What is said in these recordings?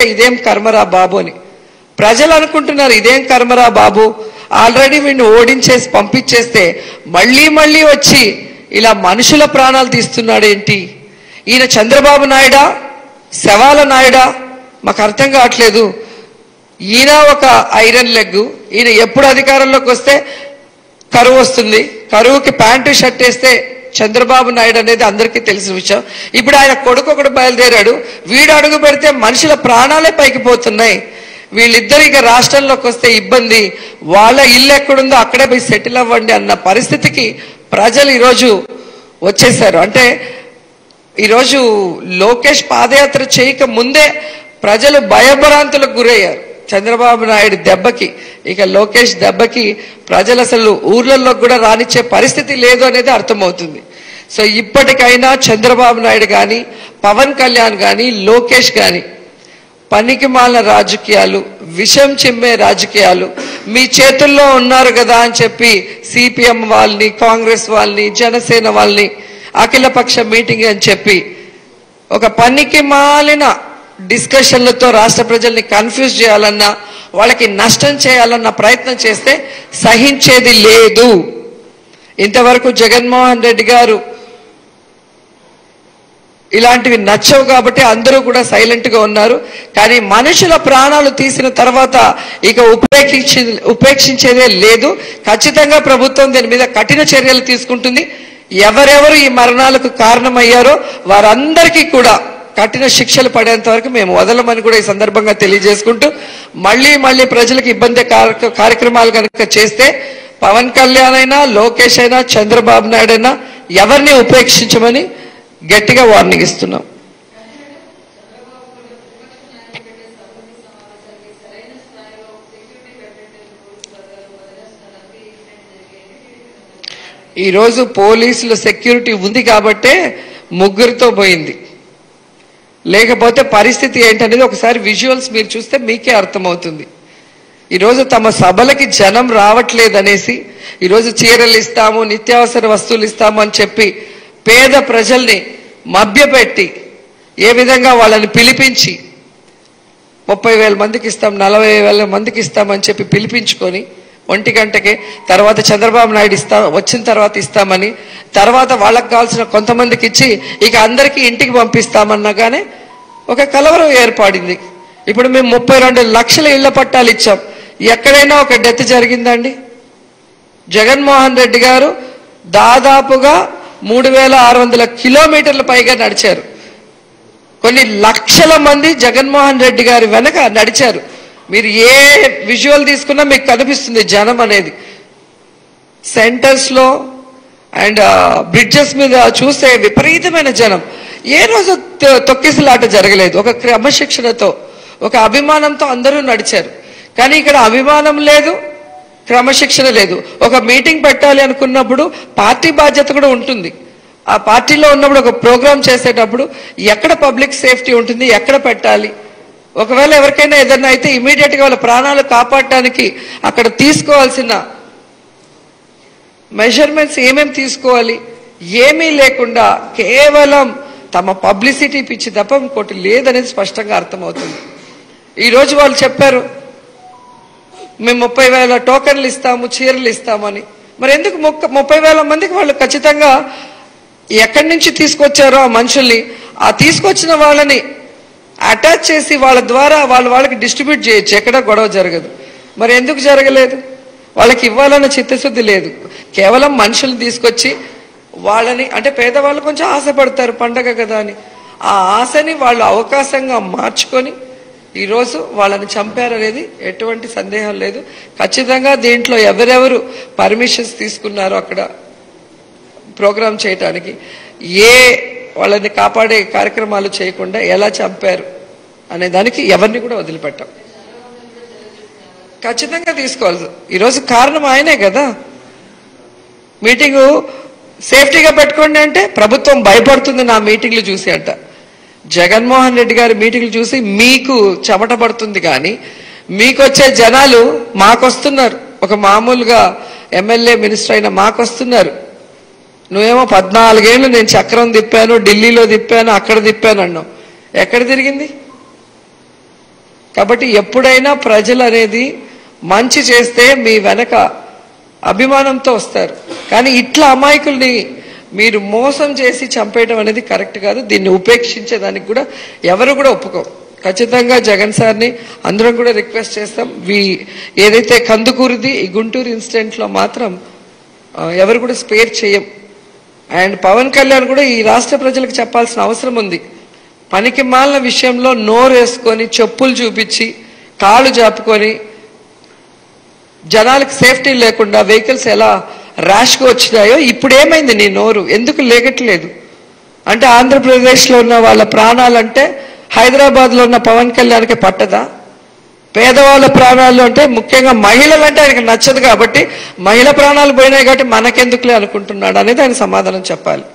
ఇదేం కర్మరా బాబు అని ప్రజలు అనుకుంటున్నారు ఇదేం కర్మరా బాబు ఆల్రెడీ వీడిని ఓడించేసి పంపించేస్తే మళ్ళీ మళ్ళీ వచ్చి ఇలా మనుషుల ప్రాణాలు తీస్తున్నాడు ఏంటి ఈయన చంద్రబాబు నాయుడా శవాల నాయుడా మాకు అర్థం కావట్లేదు ఈయన ఒక ఐరన్ లెగ్ ఈయన ఎప్పుడు అధికారంలోకి వస్తే కరువు వస్తుంది కరువుకి ప్యాంటు షర్ట్ వేస్తే చంద్రబాబు నాయుడు అనేది అందరికీ తెలిసిన విషయం ఇప్పుడు ఆయన కొడుకు ఒకడు బయలుదేరాడు వీడు అడుగు పెడితే మనుషుల ప్రాణాలే పైకి పోతున్నాయి వీళ్ళిద్దరు ఇక రాష్ట్రంలోకి వస్తే ఇబ్బంది వాళ్ళ ఇల్లు ఎక్కడుందో అక్కడే పోయి సెటిల్ అవ్వండి అన్న పరిస్థితికి ప్రజలు ఈరోజు వచ్చేసారు అంటే ఈరోజు లోకేష్ పాదయాత్ర చేయక ముందే ప్రజలు భయభ్రాంతులకు గురయ్యారు చంద్రబాబు నాయుడు దెబ్బకి ఇక లోకేష్ దెబ్బకి ప్రజలు అసలు ఊర్లలో కూడా రానిచ్చే పరిస్థితి లేదు అనేది అర్థమవుతుంది సో ఇప్పటికైనా చంద్రబాబు నాయుడు కానీ పవన్ కళ్యాణ్ కానీ లోకేష్ కానీ పనికిమాలిన రాజకీయాలు విషం చిమ్మే రాజకీయాలు మీ చేతుల్లో ఉన్నారు కదా అని చెప్పి సిపిఎం వాళ్ళని కాంగ్రెస్ వాళ్ళని జనసేన వాళ్ళని అఖిలపక్ష మీటింగ్ అని చెప్పి ఒక పనికి మాలిన డిస్కషన్లతో రాష్ట్ర ప్రజల్ని కన్ఫ్యూజ్ చేయాలన్నా వాళ్ళకి నష్టం చేయాలన్న ప్రయత్నం చేస్తే సహించేది లేదు ఇంతవరకు జగన్మోహన్ రెడ్డి గారు ఇలాంటివి నచ్చవు కాబట్టి అందరూ కూడా సైలెంట్ గా ఉన్నారు కానీ మనుషుల ప్రాణాలు తీసిన తర్వాత ఇక ఉపేక్షించి ఉపేక్షించేదే లేదు ఖచ్చితంగా ప్రభుత్వం దీని మీద కఠిన చర్యలు తీసుకుంటుంది ఎవరెవరు ఈ మరణాలకు కారణమయ్యారో వారందరికీ కూడా కఠిన శిక్షలు పడేంత వరకు మేము వదలమని కూడా ఈ సందర్భంగా తెలియజేసుకుంటూ మళ్ళీ మళ్ళీ ప్రజలకు ఇబ్బంది కార్య- కార్యక్రమాలు కనుక చేస్తే పవన్ కళ్యాణ్ అయినా లోకేష్ అయినా చంద్రబాబు నాయుడు అయినా ఎవరిని ఉపేక్షించమని గట్టిగా వార్నింగ్ ఇస్తున్నాం ఈరోజు పోలీసుల సెక్యూరిటీ ఉంది కాబట్టే ముగ్గురితో పోయింది లేకపోతే పరిస్థితి ఏంటనేది ఒకసారి విజువల్స్ మీరు చూస్తే మీకే అర్థమవుతుంది ఈరోజు తమ సభలకి జనం రావట్లేదనేసి ఈరోజు చీరలు ఇస్తాము నిత్యావసర వస్తువులు ఇస్తాము అని చెప్పి పేద ప్రజల్ని మభ్యపెట్టి ఏ విధంగా వాళ్ళని పిలిపించి ముప్పై వేల మందికి ఇస్తాం నలభై వేల మందికి ఇస్తామని చెప్పి పిలిపించుకొని ఒంటి గంటకే తర్వాత చంద్రబాబు నాయుడు ఇస్తా వచ్చిన తర్వాత ఇస్తామని తర్వాత వాళ్ళకి కావాల్సిన కొంతమందికి ఇచ్చి ఇక అందరికీ ఇంటికి పంపిస్తామన్నగానే ఒక కలవరం ఏర్పడింది ఇప్పుడు మేము ముప్పై రెండు లక్షల ఇళ్ల పట్టాలు ఇచ్చాం ఎక్కడైనా ఒక డెత్ జరిగిందండి జగన్మోహన్ రెడ్డి గారు దాదాపుగా మూడు వేల ఆరు వందల కిలోమీటర్ల పైగా నడిచారు కొన్ని లక్షల మంది జగన్మోహన్ రెడ్డి గారి వెనక నడిచారు మీరు ఏ విజువల్ తీసుకున్నా మీకు కనిపిస్తుంది జనం అనేది సెంటర్స్ లో అండ్ బ్రిడ్జెస్ మీద చూస్తే విపరీతమైన జనం ఏ రోజు తొ- తొక్కిసలాట జరగలేదు ఒక క్రమశిక్షణతో ఒక అభిమానంతో అందరూ నడిచారు కానీ ఇక్కడ అభిమానం లేదు క్రమశిక్షణ లేదు ఒక మీటింగ్ పెట్టాలి అనుకున్నప్పుడు పార్టీ బాధ్యత కూడా ఉంటుంది ఆ పార్టీలో ఉన్నప్పుడు ఒక ప్రోగ్రామ్ చేసేటప్పుడు ఎక్కడ పబ్లిక్ సేఫ్టీ ఉంటుంది ఎక్కడ పెట్టాలి ఒకవేళ ఎవరికైనా ఏదైనా అయితే ఇమీడియట్ గా వాళ్ళ ప్రాణాలు కాపాడటానికి అక్కడ తీసుకోవాల్సిన మెజర్మెంట్స్ ఏమేమి తీసుకోవాలి ఏమీ లేకుండా కేవలం తమ పబ్లిసిటీ పిచ్చి తప్ప ఇంకోటి లేదనేది స్పష్టంగా అర్థమవుతుంది ఈ రోజు వాళ్ళు చెప్పారు మేము ముప్పై వేల టోకన్లు ఇస్తాము చీరలు ఇస్తామని మరి ఎందుకు ముక్క ముప్పై వేల మందికి వాళ్ళు ఖచ్చితంగా ఎక్కడి నుంచి తీసుకొచ్చారో ఆ మనుషుల్ని ఆ తీసుకొచ్చిన వాళ్ళని అటాచ్ చేసి వాళ్ళ ద్వారా వాళ్ళ వాళ్ళకి డిస్ట్రిబ్యూట్ చేయొచ్చు ఎక్కడ గొడవ జరగదు మరి ఎందుకు జరగలేదు వాళ్ళకి ఇవ్వాలన్న చిత్తశుద్ధి లేదు కేవలం మనుషులు తీసుకొచ్చి వాళ్ళని అంటే పేదవాళ్ళు కొంచెం ఆశపడతారు పండగ కదా అని ఆ ఆశని వాళ్ళు అవకాశంగా మార్చుకొని ఈరోజు వాళ్ళని చంపారనేది ఎటువంటి సందేహం లేదు ఖచ్చితంగా దీంట్లో ఎవరెవరు పర్మిషన్స్ తీసుకున్నారో అక్కడ ప్రోగ్రామ్ చేయటానికి ఏ వాళ్ళని కాపాడే కార్యక్రమాలు చేయకుండా ఎలా చంపారు అనే దానికి ఎవరిని కూడా వదిలిపెట్టాం ఖచ్చితంగా తీసుకోవాలి ఈరోజు కారణం ఆయనే కదా మీటింగు సేఫ్టీగా పెట్టుకోండి అంటే ప్రభుత్వం భయపడుతుంది నా మీటింగ్లు చూసి అంట జగన్మోహన్ రెడ్డి గారి మీటింగ్లు చూసి మీకు చెమట పడుతుంది కానీ మీకు వచ్చే జనాలు మాకొస్తున్నారు ఒక మామూలుగా ఎమ్మెల్యే మినిస్టర్ అయిన మాకొస్తున్నారు నువ్వేమో పద్నాలుగేళ్లు నేను చక్రం తిప్పాను ఢిల్లీలో తిప్పాను అక్కడ తిప్పాను అన్నావు ఎక్కడ తిరిగింది కాబట్టి ఎప్పుడైనా ప్రజలు అనేది మంచి చేస్తే మీ వెనక అభిమానంతో వస్తారు కానీ ఇట్లా అమాయకుల్ని మీరు మోసం చేసి చంపేయడం అనేది కరెక్ట్ కాదు దీన్ని ఉపేక్షించేదానికి కూడా ఎవరు కూడా ఒప్పుకోరు ఖచ్చితంగా జగన్ సార్ని అందరం కూడా రిక్వెస్ట్ చేస్తాం వి ఏదైతే కందుకూరిది ఈ గుంటూరు ఇన్సిడెంట్ లో మాత్రం ఆ, ఎవరు కూడా స్పేర్ చేయం అండ్ పవన్ కళ్యాణ్ కూడా ఈ రాష్ట్ర ప్రజలకు చెప్పాల్సిన అవసరం ఉంది పనికి మాలిన విషయంలో నోరు వేసుకొని చెప్పులు చూపించి కాళ్ళు జాపుకొని జనాలకు సేఫ్టీ లేకుండా వెహికల్స్ ఎలా ర్యాష్గా వచ్చినాయో ఇప్పుడు ఏమైంది నీ నోరు ఎందుకు లేగట్లేదు అంటే ఆంధ్రప్రదేశ్లో ఉన్న వాళ్ళ ప్రాణాలంటే హైదరాబాద్లో ఉన్న పవన్ కళ్యాణ్కి పట్టదా పేదవాళ్ళ ప్రాణాలు అంటే ముఖ్యంగా మహిళలు అంటే ఆయనకి నచ్చదు కాబట్టి మహిళ ప్రాణాలు పోయినాయి కాబట్టి మనకెందుకులే అనుకుంటున్నాడు అనేది ఆయన సమాధానం చెప్పాలి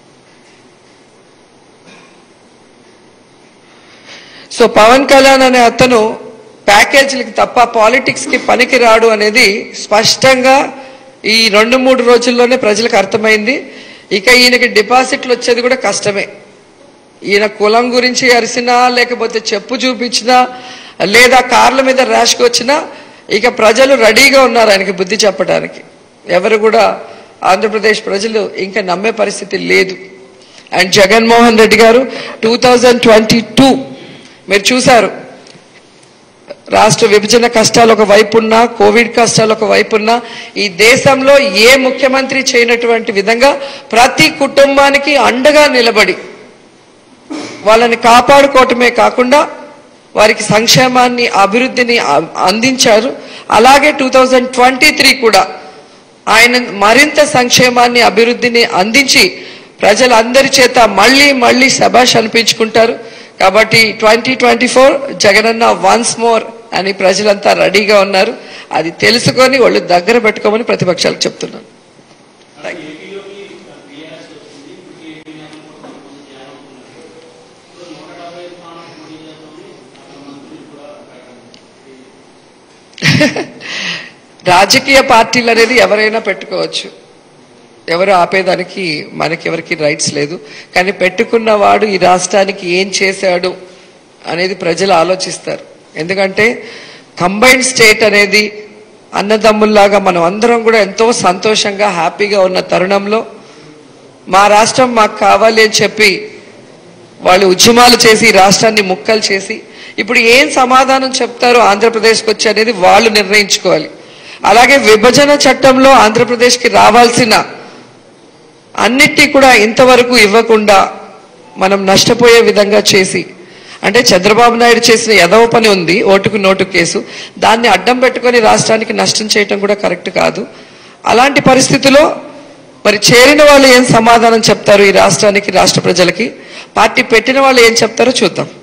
సో పవన్ కళ్యాణ్ అనే అతను ప్యాకేజీలకి తప్ప పాలిటిక్స్ కి పనికి రాడు అనేది స్పష్టంగా ఈ రెండు మూడు రోజుల్లోనే ప్రజలకు అర్థమైంది ఇక ఈయనకి డిపాజిట్లు వచ్చేది కూడా కష్టమే ఈయన కులం గురించి అరిసినా లేకపోతే చెప్పు చూపించినా లేదా కార్ల మీద ర్యాష్కి వచ్చినా ఇక ప్రజలు రెడీగా ఉన్నారు ఆయనకి బుద్ధి చెప్పడానికి ఎవరు కూడా ఆంధ్రప్రదేశ్ ప్రజలు ఇంకా నమ్మే పరిస్థితి లేదు అండ్ జగన్మోహన్ రెడ్డి గారు టూ థౌజండ్ ట్వంటీ టూ మీరు చూశారు రాష్ట్ర విభజన కష్టాలు ఒక వైపు ఉన్నా కోవిడ్ కష్టాలు ఒక వైపు ఉన్నా ఈ దేశంలో ఏ ముఖ్యమంత్రి చేయనటువంటి విధంగా ప్రతి కుటుంబానికి అండగా నిలబడి వాళ్ళని కాపాడుకోవటమే కాకుండా వారికి సంక్షేమాన్ని అభివృద్ధిని అ- అందించారు అలాగే టూ థౌజండ్ ట్వంటీ త్రీ కూడా ఆయన మరింత సంక్షేమాన్ని అభివృద్ధిని అందించి ప్రజలందరి చేత మళ్ళీ మళ్ళీ శబాష్ అనిపించుకుంటారు కాబట్టి twenty twenty four Jagananna once more అని ప్రజలంతా రెడీగా ఉన్నారు అది తెలుసుకొని వాళ్ళు దగ్గర పెట్టుకోమని ప్రతిపక్షాలకు చెప్తున్నాను రాజకీయ పార్టీలు అనేది ఎవరైనా పెట్టుకోవచ్చు ఎవరు ఆపేదానికి మనకెవరికి రైట్స్ లేదు కానీ పెట్టుకున్నవాడు ఈ రాష్ట్రానికి ఏం చేశాడు అనేది ప్రజలు ఆలోచిస్తారు ఎందుకంటే కంబైన్డ్ స్టేట్ అనేది అన్నదమ్ముల్లాగా మనం అందరం కూడా ఎంతో సంతోషంగా హ్యాపీగా ఉన్న తరుణంలో మా రాష్ట్రం మాకు కావాలి అని చెప్పి వాళ్ళు ఉద్యమాలు చేసి ఈ రాష్ట్రాన్ని ముక్కలు చేసి ఇప్పుడు ఏం సమాధానం చెప్తారో ఆంధ్రప్రదేశ్కి వచ్చి అనేది వాళ్ళు నిర్ణయించుకోవాలి అలాగే విభజన చట్టంలో ఆంధ్రప్రదేశ్కి రావాల్సిన అన్నిటి కూడా ఇంతవరకు ఇవ్వకుండా మనం నష్టపోయే విధంగా చేసి అంటే చంద్రబాబు నాయుడు చేసిన ఎదవ పని ఉంది ఓటుకు నోటు కేసు దాన్ని అడ్డం పెట్టుకొని రాష్ట్రానికి నష్టం చేయటం కూడా కరెక్ట్ కాదు అలాంటి పరిస్థితిలో మరి చేరిన వాళ్ళు ఏం సమాధానం చెప్తారు ఈ రాష్ట్రానికి రాష్ట్ర ప్రజలకి పార్టీ పెట్టిన వాళ్ళు ఏం చెప్తారో చూద్దాం